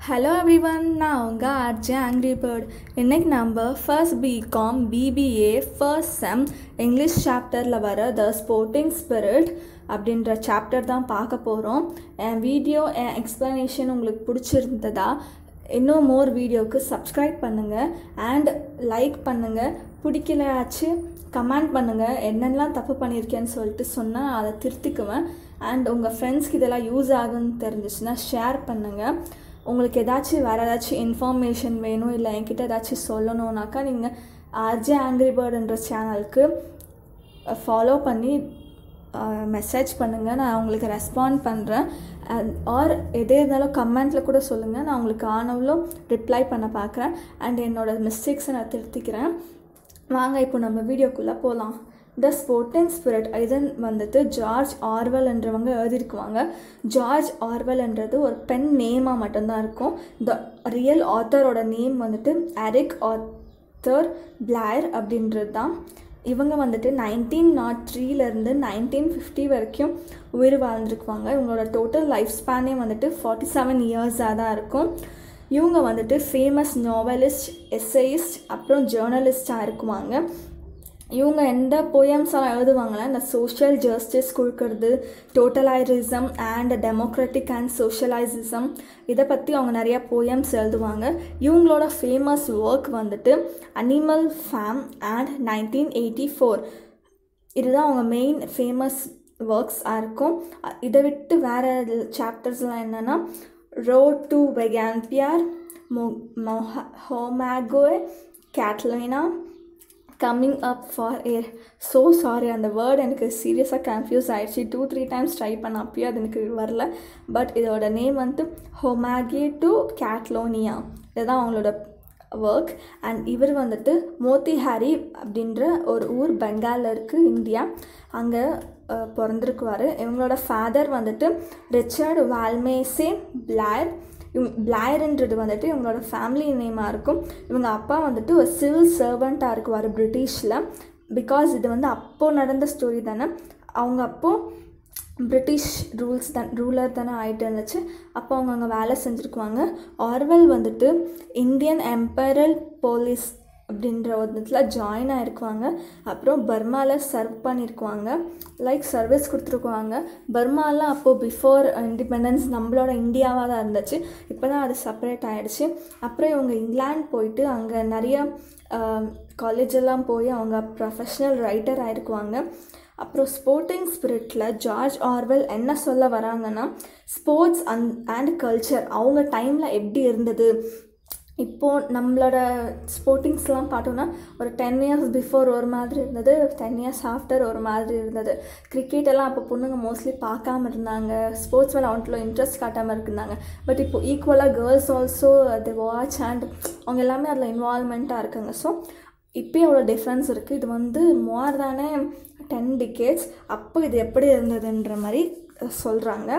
hello everyone நான் உங்கள் RJ angry bird இன்னைக்கு நம்ம first BCom BBA first sem English சாப்டரில் வர த ஸ்போர்ட்டிங் ஸ்பிரிட் அப்படின்ற சாப்டர் தான் பார்க்க போகிறோம் என் வீடியோ என் எக்ஸ்ப்ளனேஷன் உங்களுக்கு பிடிச்சிருந்ததா இன்னும் மோர் வீடியோவுக்கு சப்ஸ்கிரைப் பண்ணுங்கள் அண்ட் லைக் பண்ணுங்கள் பிடிக்கலையாச்சு கமெண்ட் பண்ணுங்கள் என்னென்னலாம் தப்பு பண்ணியிருக்கேன்னு சொல்லிட்டு சொன்னால் அதை திருத்திக்குவேன் அண்ட் உங்கள் ஃப்ரெண்ட்ஸ்க்கு இதெல்லாம் யூஸ் ஆகுன்னு தெரிஞ்சிச்சுன்னா ஷேர் பண்ணுங்கள் உங்களுக்கு ஏதாச்சும் வேறு ஏதாச்சும் இன்ஃபர்மேஷன் வேணும் இல்லை என்கிட்ட ஏதாச்சும் சொல்லணுன்னாக்கா நீங்கள் ஆர்ஜே ஆங்கிரி பேர்டுன்ற சேனலுக்கு ஃபாலோ பண்ணி மெசேஜ் பண்ணுங்கள் நான் உங்களுக்கு ரெஸ்பாண்ட் பண்ணுறேன் ஆர் எதே இருந்தாலும் கமெண்ட்டில் கூட சொல்லுங்கள் நான் உங்களுக்கு ஆனவளும் ரிப்ளை பண்ண பார்க்குறேன் அண்ட் என்னோடய மிஸ்டேக்ஸை நான் திருத்திக்கிறேன் வாங்க இப்போ நம்ம வீடியோக்குள்ளே போகலாம் த ஸ்போர்ட்டிங் ஸ்பிரிட் இதன் வந்துட்டு ஜார்ஜ் ஆர்வெல் என்றவங்க எழுதியிருக்குவாங்க ஜார்ஜ் ஆர்வெல்ன்றது ஒரு பென் நேமாக மட்டும்தான் இருக்கும் த ரியல் ஆத்தரோட நேம் வந்துட்டு எரிக் ஆத்தர் பிளேர் அப்படின்றது தான் இவங்க வந்துட்டு நைன்டீன் நாட் த்ரீலேருந்து நைன்டீன் ஃபிஃப்டி வரைக்கும் உயிர் வாழ்ந்துருக்குவாங்க இவங்களோட டோட்டல் லைஃப் ஸ்பேனே வந்துட்டு ஃபார்ட்டி செவன் இயர்ஸாக தான் இருக்கும் இவங்க வந்துட்டு ஃபேமஸ் நாவலிஸ்ட் எஸ்ஐயிஸ்ட் அப்புறம் ஜேர்னலிஸ்டாக இருக்குவாங்க இவங்க எந்த போயம்ஸ் எல்லாம் எழுதுவாங்கன்னா இந்த சோஷியல் ஜஸ்டிஸ் கொடுக்கறது totalitarianism and democratic and socialism இதை பற்றி அவங்க நிறையா போயம்ஸ் எழுதுவாங்க இவங்களோட ஃபேமஸ் ஒர்க் வந்துட்டு animal farm and nineteen eighty four இதுதான் அவங்க மெயின் ஃபேமஸ் ஒர்க்ஸாக இருக்கும் இதை விட்டு வேறு சாப்டர்ஸ்லாம் என்னென்னா ரோட் டு வெகாம்பியார் மொ மொஹ ஹோமேகோய் கேட்லைனா coming up for air so sorry அந்த வேர்டு எனக்கு சீரியஸாக கன்ஃபியூஸ் ஆகிடுச்சு டூ த்ரீ டைம்ஸ் ட்ரை பண்ண அப்பயே அது எனக்கு வரல பட் இதோட நேம் வந்து ஹொமாகி டு கேட்லோனியா இதுதான் அவங்களோட ஒர்க் அண்ட் இவர் வந்துட்டு மோத்திஹாரி அப்படின்ற ஒரு ஊர் பெங்காலில் இருக்குது இந்தியா அங்கே பிறந்திருக்குவார் இவங்களோட ஃபாதர் வந்துட்டு ரிச்சர்டு வால்மேசே பிளார் இவங்க பிளாயர்ன்றது வந்துட்டு இவங்களோட ஃபேமிலி நேமாக இருக்கும் இவங்க அப்பா வந்துட்டு ஒரு சிவில் சர்வெண்ட்டாக இருக்குவார் பிரிட்டிஷில் பிகாஸ் இது வந்து அப்போது நடந்த ஸ்டோரி தானே அவங்க அப்போது பிரிட்டிஷ் ரூல்ஸ் தான் ரூலர் தானே ஆகிட்டு இருந்துச்சு அப்போ அவங்க அங்கே வேலை செஞ்சுருக்குவாங்க ஆர்வெல் வந்துட்டு இந்தியன் எம்பரல் போலீஸ் அப்படின்ற ஒரு இதில் ஜாயின் ஆகிருக்குவாங்க அப்புறம் பர்மாவில் சர்வ் பண்ணியிருக்குவாங்க லைக் சர்வீஸ் கொடுத்துருக்குவாங்க பர்மாலாம் அப்போது பிஃபோர் இண்டிபெண்டன்ஸ் நம்மளோட இந்தியாவாக தான் இருந்துச்சு இப்போ தான் அது செப்பரேட் ஆகிடுச்சு அப்புறம் இவங்க இங்கிலாந்து போயிட்டு அங்கே நிறைய காலேஜெல்லாம் போய் அவங்க ப்ரொஃபஷ்னல் ரைட்டர் ஆகிருக்குவாங்க அப்புறம் ஸ்போர்ட்டிங் ஸ்பிரிட்டில் ஜார்ஜ் ஆர்வெல் என்ன சொல்ல வராங்கன்னா ஸ்போர்ட்ஸ் அண்ட் அண்ட் கல்ச்சர் அவங்க டைமில் எப்படி இருந்தது இப்போது நம்மளோட ஸ்போர்ட்டிங்ஸ்லாம் பார்த்தோன்னா ஒரு டென் இயர்ஸ் பிஃபோர் ஒரு மாதிரி இருந்தது டென் இயர்ஸ் ஆஃப்டர் ஒரு மாதிரி இருந்தது கிரிக்கெட் எல்லாம் அப்போ பொண்ணுங்க மோஸ்ட்லி பார்க்காம இருந்தாங்க ஸ்போர்ட்ஸ் மேலே அவன்ட்டுல இன்ட்ரெஸ்ட் காட்டாமல் இருந்தாங்க பட் இப்போ ஈக்குவலாக girls also the watch and அவங்க எல்லாமே அதில் இன்வால்மெண்ட்டாக இருக்காங்க ஸோ இப்போயே அவ்வளோ டிஃப்ரென்ஸ் இருக்குது இது வந்து மோர் தானே டென் டிகேட்ஸ் அப்போ இது எப்படி இருந்ததுன்ற மாதிரி சொல்கிறாங்க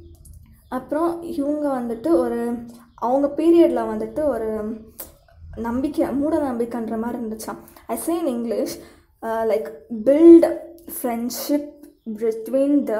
அப்புறம் இவங்க வந்துட்டு ஒரு அவங்க பீரியடில் வந்துட்டு ஒரு நம்பிக்கை மூட நம்பிக்கைன்ற மாதிரி இருந்துச்சான் I say in English like build friendship between the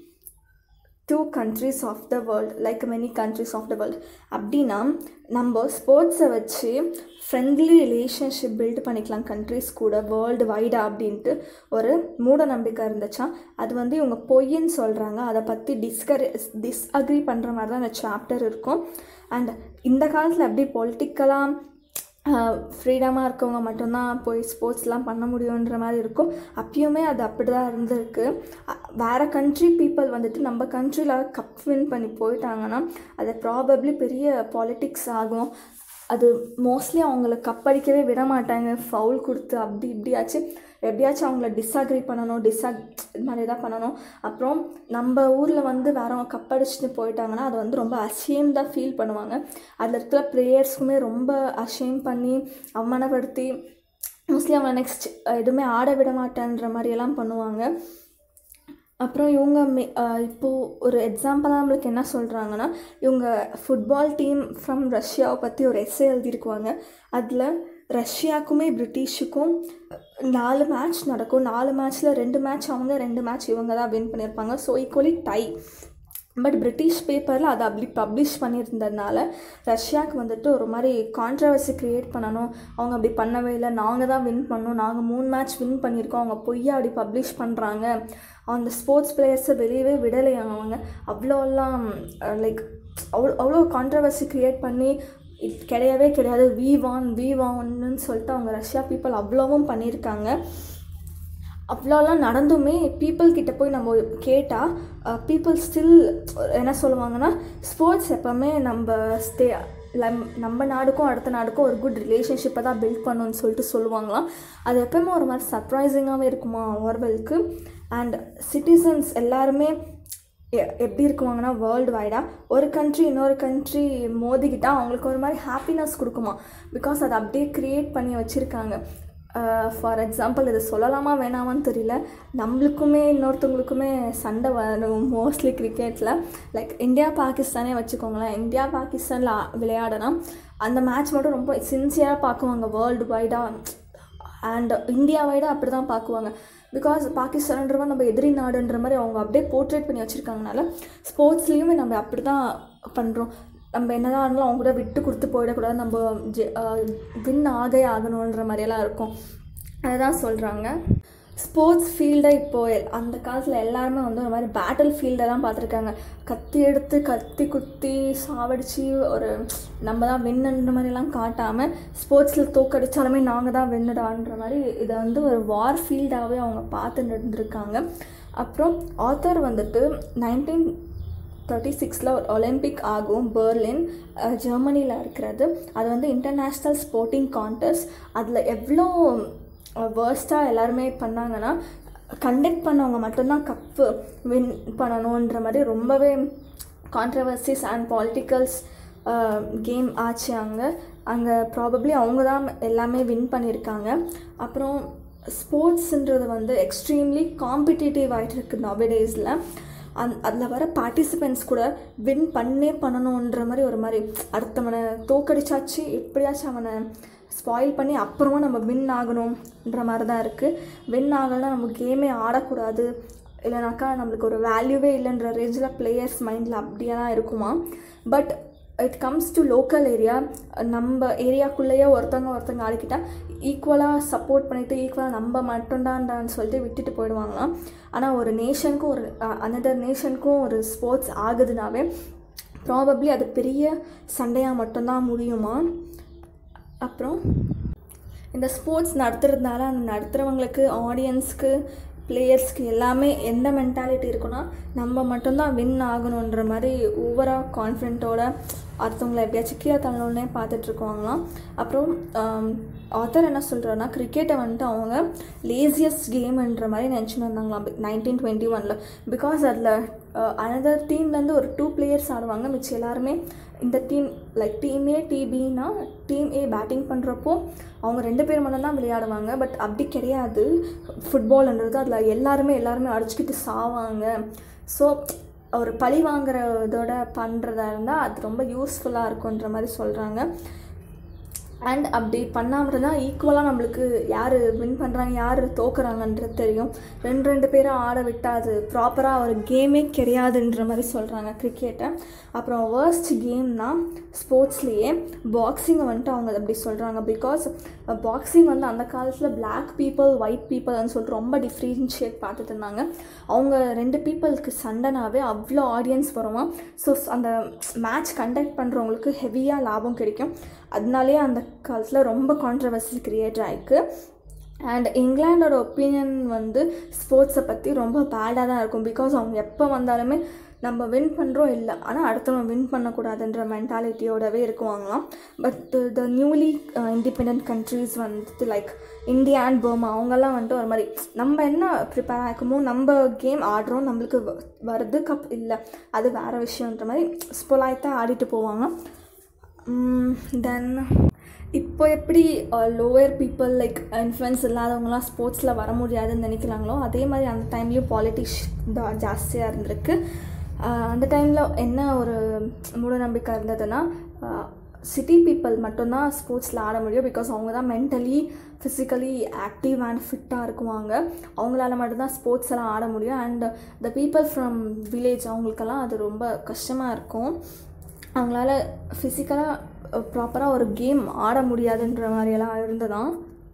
two countries of the world like many countries of the world அப்படின்னா நம்ம ஸ்போர்ட்ஸை வச்சு ஃப்ரெண்ட்லி ரிலேஷன்ஷிப் பில்ட் பண்ணிக்கலாம் கண்ட்ரிஸ் கூட வேர்ல்டு வைடாக அப்படின்ட்டு ஒரு மூட நம்பிக்கை இருந்துச்சா அது வந்து இவங்க பொய்ன்னு சொல்கிறாங்க அதை பற்றி டிஸ்கரி டிஸ்அக்ரி பண்ணுற மாதிரி தான் அந்த சாப்டர் இருக்கும் அண்ட் இந்த காலத்தில் எப்படி பொலிட்டிக்கலாக ஃப்ரீடமாக இருக்கவங்க மட்டும்தான் போய் ஸ்போர்ட்ஸ்லாம் பண்ண முடியுன்ற மாதிரி இருக்கும் அப்பயுமே அது அப்படி தான் இருந்திருக்கு வேறு கண்ட்ரி பீப்புள் வந்துட்டு நம்ம கண்ட்ரியில் கப் வின் பண்ணி போயிட்டாங்கன்னா அது ப்ராபப்ளி பெரிய பாலிட்டிக்ஸ் ஆகும் அது மோஸ்ட்லி அவங்கள கப்படிக்கவே விட மாட்டாங்க ஃபவுல் கொடுத்து அப்படி இப்படியாச்சு எப்படியாச்சும் அவங்கள டிஸ்அக்ரி பண்ணணும் டிஸ்அக் இது மாதிரி தான் பண்ணணும் அப்புறம் நம்ம ஊரில் வந்து வேறவங்க கப்படிச்சுட்டு போயிட்டாங்கன்னா அதை வந்து ரொம்ப அஷேம்டாக ஃபீல் பண்ணுவாங்க அதில் இருக்கிற ப்ளேயர்ஸ்க்குமே ரொம்ப அஷேம் பண்ணி அவமானப்படுத்தி மோஸ்ட்லி அவங்க நெக்ஸ்ட் எதுவுமே ஆட விட மாட்டேன்ற மாதிரியெல்லாம் பண்ணுவாங்க அப்புறம் இவங்க மே இப்போது ஒரு எக்ஸாம்பிளாக நம்மளுக்கு என்ன சொல்கிறாங்கன்னா இவங்க ஃபுட்பால் டீம் ஃப்ரம் ரஷ்யாவை பற்றி ஒரு எஸ்ஸே எழுதியிருக்குவாங்க அதில் ரஷ்யாவுக்குமே பிரிட்டிஷுக்கும் நாலு மேட்ச் நடக்கும் நாலு மேட்ச்சில் ரெண்டு மேட்ச் அவங்க ரெண்டு மேட்ச் இவங்க தான் வின் பண்ணியிருப்பாங்க so equally tie but British பேப்பரில் அதை அப்படி பப்ளிஷ் பண்ணியிருந்ததுனால ரஷ்யாவுக்கு வந்துட்டு ஒரு மாதிரி கான்ட்ரவர்சி க்ரியேட் பண்ணணும் அவங்க அப்படி பண்ணவே இல்லை நாங்கள் தான் வின் பண்ணோம் நாங்கள் மூணு மேட்ச் வின் பண்ணியிருக்கோம் அவங்க பொய்யா அப்படி பப்ளிஷ் பண்ணுறாங்க அந்த ஸ்போர்ட்ஸ் பிளேயர்ஸை வெளியவே விடலையா அவங்க அவ்வளோலாம் லைக் அவ்வளோ அவ்வளோ கான்ட்ரவர்சி க்ரியேட் பண்ணி இது கிடையவே கிடையாது வி வான் வி வான்னு சொல்லிட்டு அவங்க ரஷ்யா பீப்புள் அவ்வளோவும் பண்ணியிருக்காங்க அவ்வளோலாம் நடந்துமே பீப்புள் கிட்ட போய் நம்ம கேட்டால் பீப்புள் ஸ்டில் என்ன சொல்லுவாங்கன்னா ஸ்போர்ட்ஸ் எப்போவுமே நம்ம ஸ்டே லம் நம்ம நாடுக்கும் அடுத்த நாடுக்கும் ஒரு குட் ரிலேஷன்ஷிப்பை தான் பில்ட் பண்ணணும்னு சொல்லிட்டு சொல்லுவாங்களாம் அது எப்போவுமே ஒரு மாதிரி சர்ப்ரைசிங்காகவே இருக்குமா ஓர்வெலுக்கு அண்ட் சிட்டிசன்ஸ் எல்லாருமே எ- எப்படி இருக்குவாங்கன்னா வேர்ல்டு வைடாக ஒரு கண்ட்ரி இன்னொரு கண்ட்ரி மோதிக்கிட்டா அவங்களுக்கு ஒரு மாதிரி ஹாப்பினஸ் கொடுக்குமா பிகாஸ் அதை அப்படியே க்ரியேட் பண்ணி வச்சுருக்காங்க ஃபார் எக்ஸாம்பிள் இது சொல்லலாமா வேணாமான்னு தெரியல நம்மளுக்குமே இன்னொருத்தவங்களுக்குமே சண்டை வரும் மோஸ்ட்லி கிரிக்கெட்டில் லைக் இந்தியா பாகிஸ்தானே வச்சுக்கோங்களேன் இந்தியா பாகிஸ்தானில் விளையாடினா அந்த மேட்ச் மட்டும் ரொம்ப சின்சியராக பார்க்குவாங்க வேர்ல்டு வைடாக அண்ட் இந்தியா வைடாக அப்படி தான் பார்க்குவாங்க பிகாஸ் பாகிஸ்தான்ன்றவன் நம்ம எதிரி நாடுன்ற மாதிரி அவங்க அப்படியே போர்ட்ரேட் பண்ணி வச்சுருக்காங்கனால ஸ்போர்ட்ஸ்லேயுமே நம்ம அப்படி தான் பண்ணுறோம் நம்ம என்னதான் இருந்தாலும் அவங்க கூட விட்டு கொடுத்து போயிடக்கூடாது நம்ம வின் ஆகே ஆகணுன்ற மாதிரியெல்லாம் இருக்கும் அதுதான் சொல்கிறாங்க ஸ்போர்ட்ஸ் ஃபீல்டை இப்போ எல்- அந்த காலத்தில் எல்லாருமே வந்து ஒரு மாதிரி பேட்டில் ஃபீல்டை தான் பார்த்துருக்காங்க கத்தி எடுத்து கத்தி குத்தி சாவடிச்சு ஒரு நம்ம தான் வின்னுன்ற மாதிரிலாம் காட்டாமல் ஸ்போர்ட்ஸில் தோக்கடிச்சாலுமே நாங்கள் தான் வின்னுடான்ற மாதிரி இதை வந்து ஒரு வார் ஃபீல்டாகவே அவங்க பார்த்து இருந்திருக்காங்க அப்புறம் ஆத்தர் வந்துட்டு நைன்டீன் தேர்ட்டி சிக்ஸில் ஒரு ஒலிம்பிக் ஆகும் பெர்லின் ஜெர்மனியில் இருக்கிறது அது வந்து இன்டர்நேஷ்னல் ஸ்போர்ட்டிங் கான்டெஸ்ட் அதில் எவ்வளோ வேர்ஸ்ட்டாக எல்லாருமே பண்ணாங்கன்னா கண்டக்ட் பண்ணவங்க மட்டும்தான் கப்பு வின் பண்ணணுன்ற மாதிரி ரொம்பவே கான்ட்ரவர்சிஸ் அண்ட் பாலிட்டிக்கல்ஸ் கேம் ஆச்சு அங்கே அங்கே ப்ராபப்ளி அவங்க தான் எல்லாமே வின் பண்ணியிருக்காங்க அப்புறம் ஸ்போர்ட்ஸுன்றது வந்து எக்ஸ்ட்ரீம்லி காம்படிட்டிவ் ஆகிட்டு இருக்கு நவடேஸில் அந் அதில் வர பார்ட்டிசிபெண்ட்ஸ் கூட வின் பண்ணே பண்ணணுன்ற மாதிரி ஒரு மாதிரி அடுத்தவனை தோக்கடிச்சாச்சு எப்படியாச்சும் அவனை ஸ்பாயில் பண்ணி அப்புறமா நம்ம வின் ஆகணுன்ற மாதிரி தான் இருக்குது வின் ஆகலைன்னா நம்ம கேமே ஆடக்கூடாது இல்லைனாக்கா நம்மளுக்கு ஒரு வேல்யூவே இல்லைன்ற ரேஞ்சில் பிளேயர்ஸ் மைண்டில் அப்படியே தான் இருக்குமா but it comes to local area நம்ம ஏரியாக்குள்ளேயே ஒருத்தவங்க ஒருத்தவங்க ஆடிக்கிட்டால் ஈக்குவலாக சப்போர்ட் பண்ணிவிட்டு ஈக்குவலாக நம்ம மட்டும்தான்டான்னு சொல்லிட்டு விட்டுட்டு போயிடுவாங்களாம் ஆனால் ஒரு நேஷனுக்கும் ஒரு அனதர் நேஷனுக்கும் ஒரு ஸ்போர்ட்ஸ் ஆகுதுனாவே ப்ராபப்ளி அது பெரிய சண்டையாக மட்டும்தான் முடியுமா அப்புறம் இந்த ஸ்போர்ட்ஸ் நடத்துறதுனால அந்த நடத்துகிறவங்களுக்கு ஆடியன்ஸ்க்கு பிளேயர்ஸ்க்கு எல்லாமே எந்த மென்டாலிட்டி இருக்குன்னா நம்ம மட்டும்தான் வின் ஆகணுன்ற மாதிரி ஓவராக கான்ஃபிடென்ட்டோட அடுத்தவங்களை எப்படியாச்சும் கீழே தள்ளணுன்னே பார்த்துட்ருக்குவாங்களாம் அப்புறம் ஆத்தர் என்ன சொல்கிறோன்னா கிரிக்கெட்டை வந்துட்டு அவங்க லேசியஸ்ட் கேம்ன்ற மாதிரி நினச்சின்னு வந்தாங்களாம் நைன்டீன் டுவெண்ட்டி ஒனில் பிகாஸ் அதில் அனதர் டீம்லேருந்து ஒரு டூ பிளேயர்ஸ் ஆடுவாங்க மிச்சம் எல்லாருமே இந்த டீம் லைக் டீம் ஏ டிபின்னா டீம் ஏ பேட்டிங் பண்ணுறப்போ அவங்க ரெண்டு பேர் மட்டும்தான் விளையாடுவாங்க பட் அப்படி கிடையாது ஃபுட்பால்ன்றது அதில் எல்லாருமே எல்லாருமே அடிச்சுக்கிட்டு சாவாங்க ஸோ ஒரு பழி வாங்குற இதோட பண்ணுறதா இருந்தால் அது ரொம்ப யூஸ்ஃபுல்லாக இருக்குன்ற மாதிரி சொல்கிறாங்க அண்ட் அப்படி பண்ணாமல் இருந்தால் ஈக்குவலாக நம்மளுக்கு யார் வின் பண்ணுறாங்க யார் தோக்குறாங்கன்றது தெரியும் ரெண்டு ரெண்டு பேரும் ஆட விட்டால் அது ப்ராப்பராக ஒரு கேமே கிடையாதுன்ற மாதிரி சொல்கிறாங்க கிரிக்கெட்டை அப்புறம் வேர்ஸ்ட் கேம்னா ஸ்போர்ட்ஸ்லேயே பாக்ஸிங்கை வந்துட்டு அவங்க அப்படி சொல்கிறாங்க பிகாஸ் பாக்ஸிங் வந்து அந்த காலத்தில் பிளாக் பீப்புள் ஒயிட் பீப்புள்னு சொல்லிட்டு ரொம்ப டிஃப்ரென்ஷியேட் பார்த்துட்டு இருந்தாங்க அவங்க ரெண்டு பீப்புளுக்கு சண்டைனாவே அவ்வளோ ஆடியன்ஸ் வருமா ஸோ அந்த மேட்ச் கண்டக்ட் பண்ணுறவங்களுக்கு ஹெவியாக லாபம் கிடைக்கும் அதனாலே அந்த காலத்தில் ரொம்ப கான்ட்ரவர்சி க்ரியேட் ஆயிருக்கு அண்ட் இங்கிலாண்டோட ஒப்பீனியன் வந்து ஸ்போர்ட்ஸை பற்றி ரொம்ப பேடாக தான் இருக்கும் பிகாஸ் அவங்க எப்போ வந்தாலுமே நம்ம வின் பண்ணுறோம் இல்லை ஆனால் அடுத்தவங்க வின் பண்ணக்கூடாதுன்ற மென்டாலிட்டியோடவே இருக்குவாங்களாம் but the newly independent countries வந்துட்டு லைக் இந்தியா அண்ட் பர்மா அவங்கெல்லாம் வந்துட்டு ஒரு மாதிரி நம்ம என்ன ப்ரிப்பேர் ஆகிக்குமோ நம்ம கேம் ஆடுறோம் நம்மளுக்கு வ- வருது கப் இல்லை அது வேறு விஷயன்ற மாதிரி ஸ்பொலாய்த்தாக ஆடிட்டு போவாங்க தென் இப்போ எப்படி லோவர் பீப்புள் லைக் இன்ஃப்ளூயன்ஸ் இல்லாதவங்களாம் ஸ்போர்ட்ஸில் வர முடியாதுன்னு நினைக்கிறாங்களோ அதே மாதிரி அந்த டைம்லேயும் பாலிட்டிக்ஸ் தான் ஜாஸ்தியாக இருந்திருக்கு அஹ் அந்த டைமில் என்ன ஒரு மூடநம்பிக்கை இருந்ததுன்னா சிட்டி பீப்புள் மட்டும்தான் ஸ்போர்ட்ஸில் ஆட முடியும் பிகாஸ் அவங்க தான் மென்டலி ஃபிசிக்கலி ஆக்டிவ் அண்ட் ஃபிட்டாக இருக்குவாங்க அவங்களால மட்டும்தான் ஸ்போர்ட்ஸ் எல்லாம் ஆட முடியும் and the people from village அவங்களுக்கெல்லாம் அது ரொம்ப கஷ்டமாக இருக்கும் அவங்களால ஃபிசிக்கலாக ப்ராப்பராக ஒரு கேம் ஆட முடியாதுன்ற மாதிரியெல்லாம் இருந்ததான்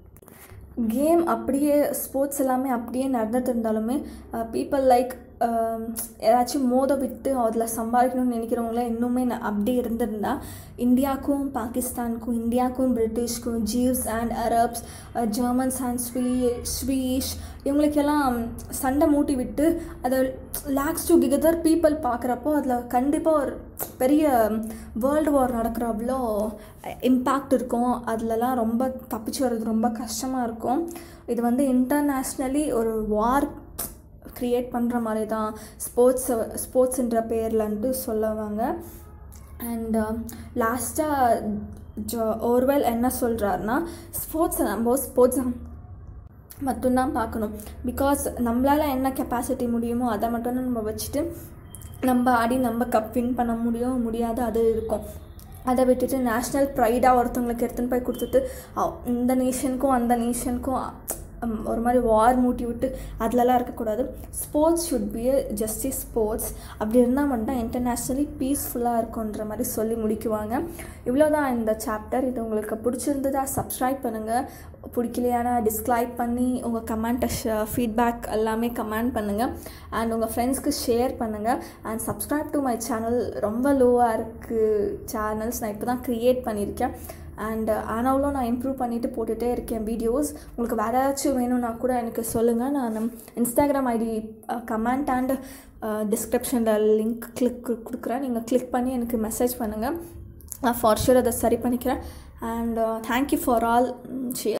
கேம் அப்படியே ஸ்போர்ட்ஸ் எல்லாமே அப்படியே நடந்துட்டு இருந்தாலுமே பீப்புள் லைக் ஏதாச்சும் மோத விட்டு அதில் சம்பாதிக்கணும்னு நினைக்கிறவங்களாம் இன்னுமே நான் அப்படியே இருந்திருந்தா இந்தியாவுக்கும் பாகிஸ்தானுக்கும் இந்தியாவுக்கும் பிரிட்டிஷ்க்கும் Jews and Arabs Germans and ஸ்வீ ஸ்வீஷ் இவங்களுக்கெல்லாம் சண்டை மூட்டி விட்டு அதை லேக்ஸ் டு கிகதர் பீப்புள் பார்க்குறப்போ அதில் கண்டிப்பாக ஒரு பெரிய வேர்ல்டு வார் நடக்கிற அவ்வளோ இம்பேக்ட் இருக்கும் அதிலலாம் ரொம்ப தப்பிச்சு வர்றது ரொம்ப கஷ்டமாக இருக்கும் இது வந்து இன்டர்நேஷ்னலி ஒரு வார் க்ரியேட் பண்ணுற மாதிரி தான் ஸ்போர்ட்ஸ் ஸ்போர்ட்ஸுன்ற பேர்லன்ட்டு சொல்லுவாங்க அண்ட் லாஸ்ட்டாக ஜோ ஓர்வெல் என்ன சொல்கிறாருன்னா ஸ்போர்ட்ஸை நம்ம ஸ்போர்ட்ஸ் மட்டும்தான் பார்க்கணும் பிகாஸ் நம்மளால் என்ன கெப்பாசிட்டி முடியுமோ அதை மட்டும் நம்ம வச்சுட்டு நம்ம ஆடி நம்ம கப் வின் பண்ண முடியும் முடியாது அது இருக்கும் அதை விட்டுட்டு நேஷ்னல் ப்ரைடாக ஒருத்தவங்களுக்கு எடுத்துன்னு போய் கொடுத்துட்டு இந்த நேஷனுக்கும் அந்த நேஷனுக்கும் ஒரு மாதிரி வார் மூட்டி விட்டு அதிலலாம் இருக்கக்கூடாது sports should be just sports அப்படி இருந்தால் மட்டும் இன்டர்நேஷ்னலி பீஸ்ஃபுல்லாக இருக்குன்ற மாதிரி சொல்லி முடிக்குவாங்க இவ்வளோ தான் இந்த சாப்டர் இது உங்களுக்கு பிடிச்சிருந்ததா சப்ஸ்கிரைப் பண்ணுங்கள் பிடிக்கலையான டிஸ்லைக் பண்ணி உங்கள் கமெண்ட்டை ஃபீட்பேக் எல்லாமே கமெண்ட் பண்ணுங்கள் அண்ட் உங்கள் ஃப்ரெண்ட்ஸ்க்கு ஷேர் பண்ணுங்கள் and subscribe to my channel ரொம்ப லோவாக இருக்குது சேனல்ஸ் நான் இப்போ தான் க்ரியேட் பண்ணியிருக்கேன் அண்ட் ஆனாலும் நான் இம்ப்ரூவ் பண்ணிவிட்டு போட்டுகிட்டே இருக்கேன் வீடியோஸ் உங்களுக்கு வேறு ஏதாச்சும் வேணும்னா கூட எனக்கு சொல்லுங்கள் நான் இன்ஸ்டாகிராம் ஐடி கமெண்ட் அண்ட் டிஸ்கிரிப்ஷனில் லிங்க் கிளிக் கொடுக்குறேன் நீங்கள் கிளிக் பண்ணி எனக்கு மெசேஜ் பண்ணுங்கள் நான் ஃபார் ஷூர் அதை சரி பண்ணிக்கிறேன் and thank you for all shear